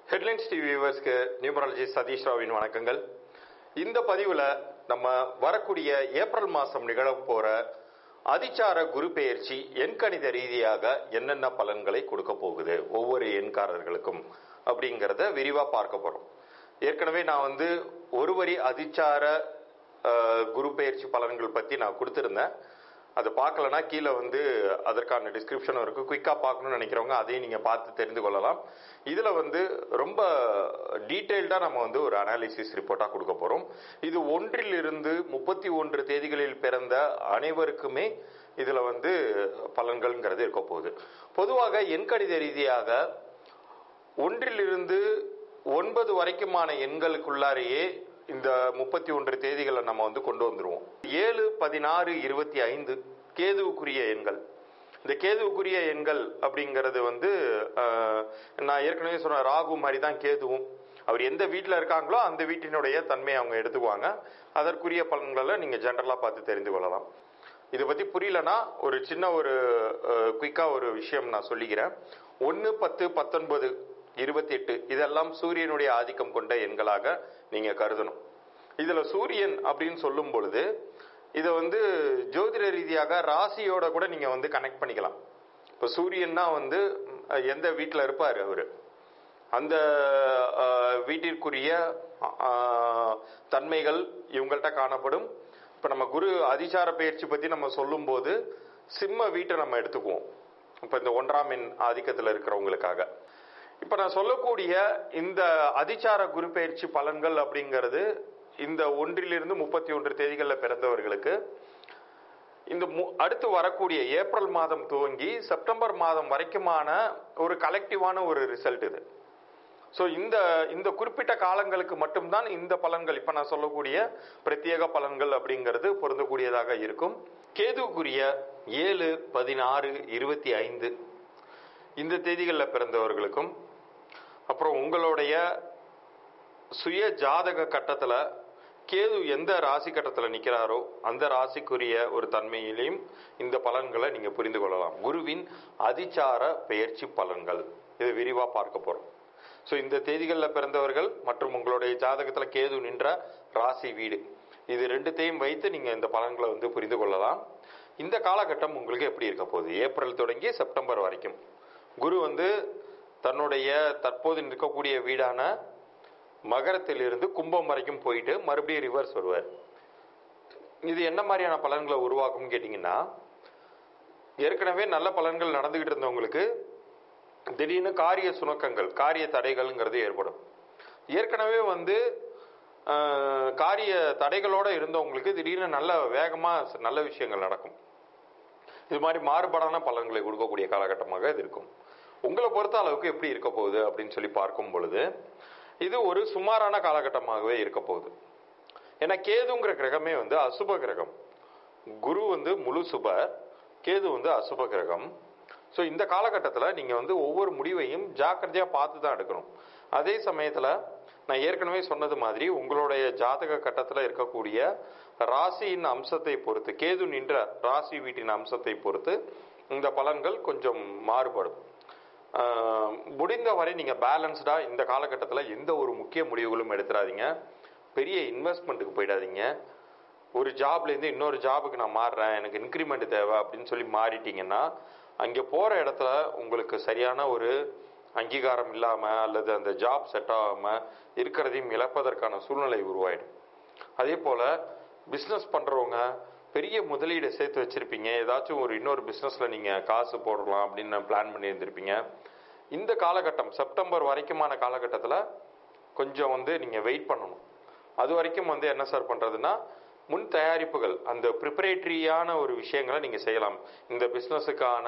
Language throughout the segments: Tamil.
ஹெட்லைன்ஸ் டிவி வியூவர்ஸ்க்கு நியூமராலஜி சதீஷ் ராவின் வணக்கங்கள் இந்த பதிவில் நம்ம வரக்கூடிய ஏப்ரல் மாதம் நிகழப் போகிற அதிச்சார குரு பெயர்ச்சி எண்கணித ரீதியாக என்னென்ன பலன்களை கொடுக்க போகுது ஒவ்வொரு எண்காரர்களுக்கும் அப்படிங்கிறத விரிவாக பார்க்க போகிறோம் ஏற்கனவே நான் வந்து ஒரு வரி அதிச்சார அஹ், குரு பெயர்ச்சி பலன்கள் பற்றி நான் கொடுத்துருந்தேன் அது பார்க்கலனா கீழே வந்து அதற்கான டிஸ்கிரிப்ஷனும் இருக்குது குயிக்காக பார்க்கணும்னு நினைக்கிறவங்க அதையும் நீங்கள் பார்த்து தெரிந்து கொள்ளலாம் இதில் வந்து ரொம்ப டீட்டெயில்டாக நம்ம வந்து ஒரு அனாலிசிஸ் ரிப்போர்ட்டாக கொடுக்க போகிறோம் இது ஒன்றில் இருந்து முப்பத்தி ஒன்று தேதிகளில் பிறந்த அனைவருக்குமே இதில் வந்து பலன்கள்ங்கிறது இருக்க போகுது பொதுவாக எண்கணித ரீதியாக ஒன்றிலிருந்து ஒன்பது வரைக்குமான எண்களுக்குள்ளாரையே இந்த முப்பத்தி ஒன்று தேதிகளை நம்ம வந்து கொண்டு வந்துருவோம் ஏழு பதினாறு இருபத்தி ஐந்து கேதுவுக்குரிய எண்கள் இந்த கேதுவுக்குரிய எண்கள் அப்படிங்கிறது வந்து அஹ், நான் ஏற்கனவே சொன்ன ராகு மாதிரி தான் கேதுவும் அவர் எந்த வீட்டில் இருக்காங்களோ அந்த வீட்டினுடைய தன்மையை அவங்க எடுத்துக்குவாங்க அதற்குரிய பலன்களை நீங்கள் ஜென்ரலாக பார்த்து தெரிந்து கொள்ளலாம் இதை பற்றி புரியலனா ஒரு சின்ன ஒரு குயிக்காக ஒரு விஷயம் நான் சொல்லிக்கிறேன் ஒன்று பத்து பத்தொன்பது இருபத்தி எட்டு இதெல்லாம் சூரியனுடைய ஆதிக்கம் கொண்ட எண்களாக நீங்கள் கருதணும் இதில் சூரியன் அப்படின்னு சொல்லும் பொழுது இதை வந்து ஜோதிட ரீதியாக ராசியோட கூட நீங்கள் வந்து கனெக்ட் பண்ணிக்கலாம் இப்போ சூரியன்னா வந்து அஹ், எந்த வீட்டில் இருப்பார் அவர் அந்த அஹ், வீட்டிற்குரிய அஹ், தன்மைகள் இவங்கள்ட்ட காணப்படும் இப்போ நம்ம குரு அதிசார பயிற்சி பற்றி நம்ம சொல்லும்போது சிம்ம வீட்டை நம்ம எடுத்துக்குவோம் இப்போ இந்த ஒன்றாம் எண் ஆதிக்கத்தில் இருக்கிறவங்களுக்காக இப்போ நான் சொல்லக்கூடிய இந்த அதிசார குரு பயிற்சி பலன்கள் அப்படிங்கிறது இந்த ஒன்றிலிருந்து முப்பத்தி ஒன்று தேதிகளில் பிறந்தவர்களுக்கு இந்த மு- அடுத்து வரக்கூடிய ஏப்ரல் மாதம் துவங்கி செப்டம்பர் மாதம் வரைக்குமான ஒரு கலெக்டிவான ஒரு ரிசல்ட் இது ஸோ இந்த இந்த குறிப்பிட்ட காலங்களுக்கு மட்டும்தான் இந்த பலன்கள் இப்போ நான் சொல்லக்கூடிய பிரத்யேக பலன்கள் அப்படிங்கிறது பொருந்தக்கூடியதாக இருக்கும் கேதுக்குரிய ஏழு பதினாறு இருபத்தி ஐந்து இந்த தேதிகளில் பிறந்தவர்களுக்கும் அப்புறம் உங்களுடைய சுய ஜாதக கட்டத்தில் கேது எந்த ராசி கட்டத்தில் நிற்கிறாரோ அந்த ராசிக்குரிய ஒரு தன்மையிலையும் இந்த பலன்களை நீங்கள் புரிந்து கொள்ளலாம் குருவின் அதிச்சார பெயர்ச்சி பலன்கள் இது விரிவாக பார்க்க போகிறோம் ஸோ இந்த தேதிகளில் பிறந்தவர்கள் மற்றும் உங்களுடைய ஜாதகத்தில் கேது நின்ற ராசி வீடு இது ரெண்டுத்தையும் வைத்து நீங்கள் இந்த பலன்களை வந்து புரிந்து கொள்ளலாம் இந்த காலகட்டம் உங்களுக்கு எப்படி இருக்க போகுது ஏப்ரல் தொடங்கி செப்டம்பர் வரைக்கும் குரு வந்து தன்னுடைய தற்போது நிற்கக்கூடிய வீடான மகரத்திலிருந்து கும்பம் வரைக்கும் போயிட்டு மறுபடியும் ரிவர்ஸ் வருவார் இது என்ன மாதிரியான பலன்களை உருவாக்கும்னு கேட்டிங்கன்னா ஏற்கனவே நல்ல பலன்கள் நடந்துகிட்டு இருந்தவங்களுக்கு திடீர்னு காரிய சுணக்கங்கள் காரிய தடைகள்ங்கிறது ஏற்படும் ஏற்கனவே வந்து ஆஹ், காரிய தடைகளோட இருந்தவங்களுக்கு திடீர்னு நல்ல வேகமாக நல்ல விஷயங்கள் நடக்கும் இது மாதிரி மாறுபாடான பலன்களை கொடுக்கக்கூடிய காலகட்டமாக இது இருக்கும் உங்களை பொறுத்த அளவுக்கு எப்படி இருக்க போகுது அப்படின்னு சொல்லி பார்க்கும் பொழுது இது ஒரு சுமாரான காலகட்டமாகவே இருக்க போகுது ஏன்னா கேதுங்கிற கிரகமே வந்து அசுப கிரகம் குரு வந்து முழு சுபர் கேது வந்து அசுப கிரகம் ஸோ இந்த காலகட்டத்தில் நீங்கள் வந்து ஒவ்வொரு முடிவையும் ஜாக்கிரதையாக பார்த்து தான் எடுக்கணும் அதே சமயத்தில் நான் ஏற்கனவே சொன்னது மாதிரி உங்களுடைய ஜாதக கட்டத்தில் இருக்கக்கூடிய ராசியின் அம்சத்தை பொறுத்து கேது நின்ற ராசி வீட்டின் அம்சத்தை பொறுத்து இந்த பலன்கள் கொஞ்சம் மாறுபடும் ஆஹ், முடிந்தவரை நீங்கள் பேலன்ஸ்டாக இந்த காலகட்டத்தில் எந்த ஒரு முக்கிய முடிவுகளும் எடுத்துடாதீங்க பெரிய இன்வெஸ்ட்மெண்ட்டுக்கு போயிடாதீங்க ஒரு ஜாப்லேருந்து இன்னொரு ஜாபுக்கு நான் மாறுறேன் எனக்கு இன்க்ரிமெண்ட் தேவை அப்படின்னு சொல்லி மாறிட்டீங்கன்னா அங்கே போகிற இடத்துல உங்களுக்கு சரியான ஒரு அங்கீகாரம் இல்லாமல் அல்லது அந்த ஜாப் செட் ஆகாமல் இருக்கிறதையும் இழப்பதற்கான சூழ்நிலை உருவாயிடும் அதே போல் பிஸ்னஸ் பண்ணுறவங்க பெரிய முதலீடு சேர்த்து வச்சுருப்பீங்க ஏதாச்சும் ஒரு இன்னொரு பிஸ்னஸில் நீங்கள் காசு போடலாம் அப்படின்னு பிளான் பண்ணியிருந்திருப்பீங்க இந்த காலகட்டம் செப்டம்பர் வரைக்குமான காலகட்டத்தில் கொஞ்சம் வந்து நீங்கள் வெயிட் பண்ணணும் அது வரைக்கும் வந்து என்ன சார் பண்ணுறதுன்னா முன் தயாரிப்புகள் அந்த ப்ரிப்பரேட்டரியான ஒரு விஷயங்களை நீங்கள் செய்யலாம் இந்த பிஸ்னஸுக்கான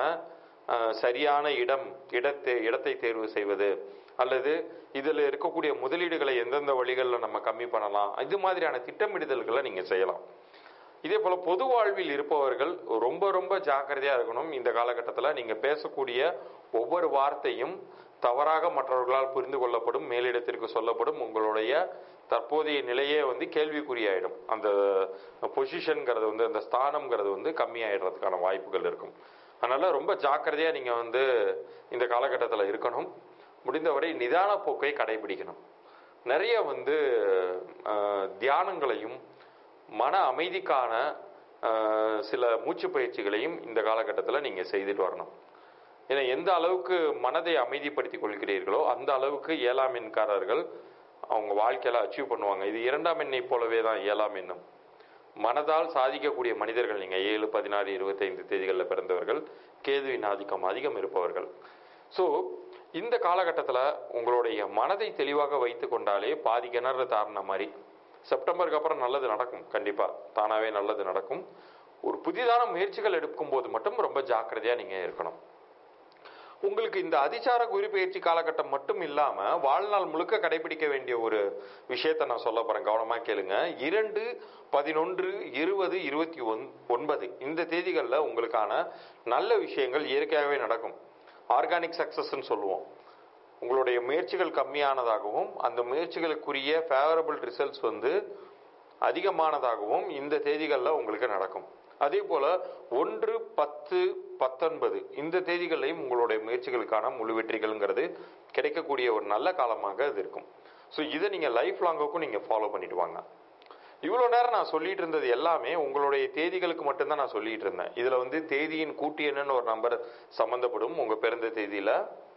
சரியான இடம் இடத்தை இடத்தை தேர்வு செய்வது அல்லது இதில் இருக்கக்கூடிய முதலீடுகளை எந்தெந்த வழிகளில் நம்ம கம்மி பண்ணலாம் இது மாதிரியான திட்டமிடுதல்களை நீங்கள் செய்யலாம் இதே போல் பொது வாழ்வில் இருப்பவர்கள் ரொம்ப ரொம்ப ஜாக்கிரதையாக இருக்கணும் இந்த காலகட்டத்தில் நீங்கள் பேசக்கூடிய ஒவ்வொரு வார்த்தையும் தவறாக மற்றவர்களால் புரிந்து கொள்ளப்படும் மேலிடத்திற்கு சொல்லப்படும் உங்களுடைய தற்போதைய நிலையே வந்து கேள்விக்குறியாயிடும் அந்த பொசிஷன்ங்கிறது வந்து அந்த ஸ்தானம்ங்கிறது வந்து கம்மியாயிடுறதுக்கான வாய்ப்புகள் இருக்கும் அதனால் ரொம்ப ஜாக்கிரதையாக நீங்கள் வந்து இந்த காலகட்டத்தில் இருக்கணும் முடிந்தவரை நிதான போக்கை கடைபிடிக்கணும் நிறைய வந்து அஹ், தியானங்களையும் மன அமைதிக்கான அஹ், சில மூச்சு பயிற்சிகளையும் இந்த காலகட்டத்தில் நீங்கள் செய்துட்டு வரணும் ஏன்னா எந்த அளவுக்கு மனதை அமைதிப்படுத்திக் கொள்கிறீர்களோ அந்த அளவுக்கு ஏழாம் எண்காரர்கள் அவங்க வாழ்க்கையில அச்சீவ் பண்ணுவாங்க இது இரண்டாம் எண்ணை போலவே தான் ஏழாம் எண்ணம் மனதால் சாதிக்கக்கூடிய மனிதர்கள் நீங்க ஏழு பதினாறு இருபத்தைந்து தேதிகளில் பிறந்தவர்கள் கேதுவின் ஆதிக்கம் அதிகம் இருப்பவர்கள் ஸோ இந்த காலகட்டத்தில் உங்களுடைய மனதை தெளிவாக வைத்து கொண்டாலே பாதி கிணறு தாரண மாதிரி செப்டம்பருக்கு அப்புறம் நல்லது நடக்கும் கண்டிப்பா தானாவே நல்லது நடக்கும் ஒரு புதிதான முயற்சிகள் எடுக்கும்போது மட்டும் ரொம்ப ஜாக்கிரதையா நீங்க இருக்கணும் உங்களுக்கு இந்த அதிசார குரு பயிற்சி காலகட்டம் மட்டும் இல்லாம வாழ்நாள் முழுக்க கடைபிடிக்க வேண்டிய ஒரு விஷயத்தை நான் சொல்ல போறேன் கவனமா கேளுங்க இரண்டு பதினொன்று இருபது இருபத்தி ஒன் ஒன்பது இந்த தேதிகளில் உங்களுக்கான நல்ல விஷயங்கள் இயற்கையாகவே நடக்கும் ஆர்கானிக் சக்சஸ்ன்னு சொல்லுவோம் உங்களுடைய முயற்சிகள் கம்மியானதாகவும் அந்த முயற்சிகளுக்குரிய ஃபேவரபிள் ரிசல்ட்ஸ் வந்து அதிகமானதாகவும் இந்த தேதிகளில் உங்களுக்கு நடக்கும் அதே போல ஒன்று பத்து பத்தொன்பது இந்த தேதிகளையும் உங்களுடைய முயற்சிகளுக்கான முழு வெற்றிகள்ங்கிறது கிடைக்கக்கூடிய ஒரு நல்ல காலமாக அது இருக்கும் ஸோ இதை நீங்கள் லைஃப் லாங்குக்கும் நீங்கள் ஃபாலோ பண்ணிட்டு வாங்க இவ்வளோ நேரம் நான் சொல்லிட்டு இருந்தது எல்லாமே உங்களுடைய தேதிகளுக்கு மட்டும்தான் நான் சொல்லிட்டு இருந்தேன் இதில் வந்து தேதியின் கூட்டு எண்ணுன்னு ஒரு நம்பர் சம்மந்தப்படும் உங்கள் பிறந்த தேதியில்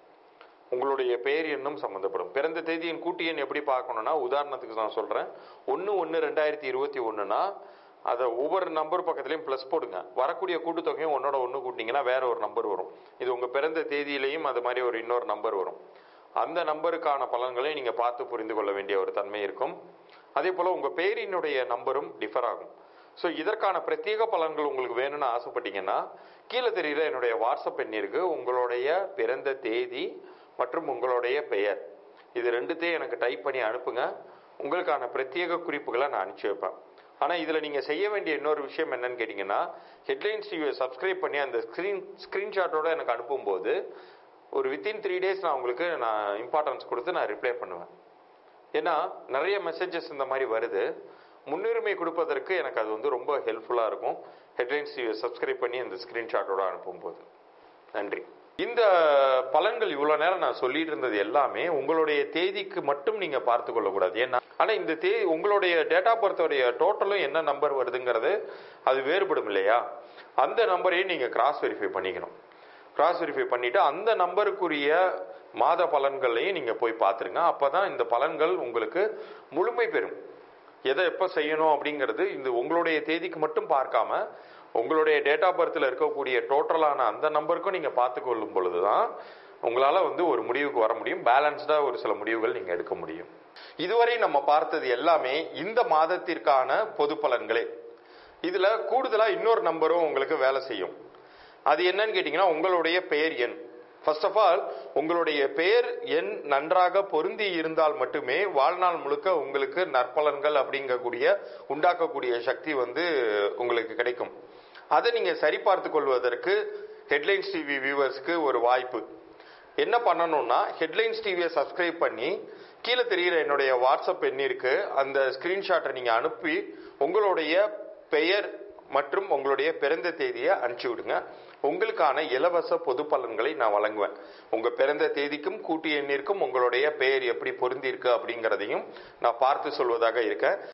உங்களுடைய பெயர் எண்ணும் சம்மந்தப்படும் பிறந்த தேதியின் கூட்டு எண் எப்படி பார்க்கணும்னா உதாரணத்துக்கு நான் சொல்கிறேன் ஒன்று ஒன்று ரெண்டாயிரத்தி இருபத்தி ஒன்றுனா அதை ஒவ்வொரு நம்பர் பக்கத்துலையும் ப்ளஸ் போடுங்க வரக்கூடிய கூட்டுத்தொகையும் ஒன்னோட ஒன்று கூட்டிங்கன்னா வேற ஒரு நம்பர் வரும் இது உங்கள் பிறந்த தேதியிலையும் அது மாதிரி ஒரு இன்னொரு நம்பர் வரும் அந்த நம்பருக்கான பலன்களை நீங்கள் பார்த்து புரிந்து கொள்ள வேண்டிய ஒரு தன்மை இருக்கும் அதே போல் உங்கள் பெயரினுடைய நம்பரும் டிஃபர் ஆகும் ஸோ இதற்கான பிரத்யேக பலன்கள் உங்களுக்கு வேணும்னு ஆசைப்பட்டீங்கன்னா கீழே தெரியுற என்னுடைய வாட்ஸ்அப் எண்ணிற்கு உங்களுடைய பிறந்த தேதி மற்றும் உங்களுடைய பெயர் இது ரெண்டுத்தையும் எனக்கு டைப் பண்ணி அனுப்புங்க உங்களுக்கான பிரத்யேக குறிப்புகளை நான் அனுப்பிச்சி வைப்பேன் ஆனால் இதில் நீங்கள் செய்ய வேண்டிய இன்னொரு விஷயம் என்னன்னு கேட்டிங்கன்னா ஹெட்லைன்ஸ் டிவியை சப்ஸ்கிரைப் பண்ணி அந்த ஸ்க்ரீன் ஸ்க்ரீன்ஷாட்டோட எனக்கு அனுப்பும்போது ஒரு வித்தின் த்ரீ டேஸ் நான் உங்களுக்கு நான் இம்பார்ட்டன்ஸ் கொடுத்து நான் ரிப்ளை பண்ணுவேன் ஏன்னா நிறைய மெசேஜஸ் இந்த மாதிரி வருது முன்னுரிமை கொடுப்பதற்கு எனக்கு அது வந்து ரொம்ப ஹெல்ப்ஃபுல்லாக இருக்கும் ஹெட்லைன்ஸ் டிவியை சப்ஸ்கிரைப் பண்ணி அந்த ஸ்க்ரீன்ஷாட்டோட அனுப்பும்போது நன்றி இந்த பலன்கள் இவ்வளோ நேரம் நான் சொல்லிட்டு இருந்தது எல்லாமே உங்களுடைய தேதிக்கு மட்டும் நீங்கள் பார்த்து கொள்ளக்கூடாது ஏன்னா ஆனால் இந்த தேதி உங்களுடைய டேட் ஆஃப் பர்த்தோடைய டோட்டலும் என்ன நம்பர் வருதுங்கிறது அது வேறுபடும் இல்லையா அந்த நம்பரையும் நீங்கள் கிராஸ் வெரிஃபை பண்ணிக்கணும் கிராஸ் வெரிஃபை பண்ணிட்டு அந்த நம்பருக்குரிய மாத பலன்களையும் நீங்கள் போய் பார்த்துருங்க அப்போ தான் இந்த பலன்கள் உங்களுக்கு முழுமை பெறும் எதை எப்போ செய்யணும் அப்படிங்கிறது இந்த உங்களுடைய தேதிக்கு மட்டும் பார்க்காம உங்களுடைய டேட் ஆஃப் பர்த்தில் இருக்கக்கூடிய டோட்டலான அந்த நம்பருக்கும் நீங்கள் பார்த்து கொள்ளும் பொழுது தான் உங்களால் வந்து ஒரு முடிவுக்கு வர முடியும் பேலன்ஸ்டாக ஒரு சில முடிவுகள் நீங்கள் எடுக்க முடியும் இதுவரை நம்ம பார்த்தது எல்லாமே இந்த மாதத்திற்கான பொது பலன்களே இதில் கூடுதலாக இன்னொரு நம்பரும் உங்களுக்கு வேலை செய்யும் அது என்னன்னு கேட்டிங்கன்னா உங்களுடைய பெயர் எண் ஃபர்ஸ்ட் ஆஃப் ஆல் உங்களுடைய பெயர் எண் நன்றாக பொருந்தி இருந்தால் மட்டுமே வாழ்நாள் முழுக்க உங்களுக்கு நற்பலன்கள் அப்படிங்கக்கூடிய உண்டாக்கக்கூடிய சக்தி வந்து உங்களுக்கு கிடைக்கும் அதை நீங்க சரிபார்த்து கொள்வதற்கு ஹெட்லைன்ஸ் டிவி வியூவர்ஸ்க்கு ஒரு வாய்ப்பு என்ன பண்ணணும்னா ஹெட்லைன்ஸ் டிவியை சப்ஸ்கிரைப் பண்ணி கீழே தெரிகிற என்னுடைய வாட்ஸ்அப் எண்ணிற்கு அந்த ஸ்கிரீன்ஷாட்டை நீங்க அனுப்பி உங்களுடைய பெயர் மற்றும் உங்களுடைய பிறந்த தேதியை அனுப்பிச்சி விடுங்க உங்களுக்கான இலவச பொது பலன்களை நான் வழங்குவேன் உங்க பிறந்த தேதிக்கும் கூட்டு எண்ணிற்கும் உங்களுடைய பெயர் எப்படி பொருந்தி இருக்கு அப்படிங்கிறதையும் நான் பார்த்து சொல்வதாக இருக்கேன்